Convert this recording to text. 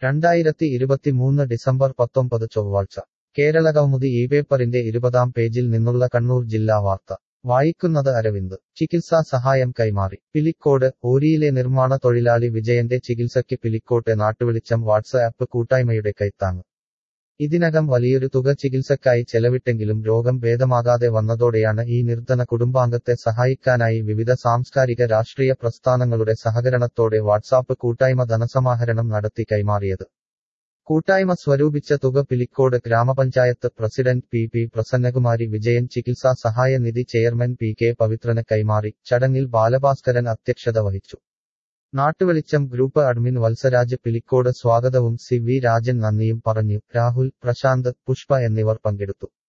രണ്ടായിരത്തി ഇരുപത്തിമൂന്ന് ഡിസംബർ പത്തൊമ്പത് ചൊവ്വാഴ്ച കേരള കൗമുദി ഈ പേപ്പറിന്റെ ഇരുപതാം പേജിൽ നിന്നുള്ള കണ്ണൂർ ജില്ലാ വാർത്ത വായിക്കുന്നത് അരവിന്ദ് ചികിത്സാ സഹായം കൈമാറി പിലിക്കോട് ഓരിയിലെ നിർമ്മാണ തൊഴിലാളി വിജയന്റെ ചികിത്സയ്ക്ക് പിലിക്കോട്ടെ നാട്ടുവെളിച്ചം വാട്സ്ആപ്പ് കൂട്ടായ്മയുടെ കൈത്താങ്ങ് ഇതിനകം വലിയൊരു തുക ചികിത്സക്കായി ചെലവിട്ടെങ്കിലും രോഗം ഭേദമാകാതെ വന്നതോടെയാണ് ഈ നിർധന കുടുംബാംഗത്തെ സഹായിക്കാനായി വിവിധ സാംസ്കാരിക രാഷ്ട്രീയ പ്രസ്ഥാനങ്ങളുടെ സഹകരണത്തോടെ വാട്സാപ്പ് കൂട്ടായ്മ ധനസമാഹരണം നടത്തി കൈമാറിയത് കൂട്ടായ്മ സ്വരൂപിച്ച തുക പിലിക്കോട് ഗ്രാമപഞ്ചായത്ത് president P P Prasannakumari Vijayan ചികിത്സാ സഹായ നിധി ചെയർമാൻ പി കെ പവിത്രന് കൈമാറി ചടങ്ങിൽ ബാലഭാസ്കരൻ അധ്യക്ഷത വഹിച്ചു നാട്ടുവെളിച്ചം ഗ്രൂപ്പ് അഡ്മിൻ വത്സരാജ് പിലിക്കോട് സ്വാഗതവും സി വി രാജൻ നന്ദിയും പറഞ്ഞു രാഹുൽ പ്രശാന്ത് പുഷ്പ എന്നിവർ പങ്കെടുത്തു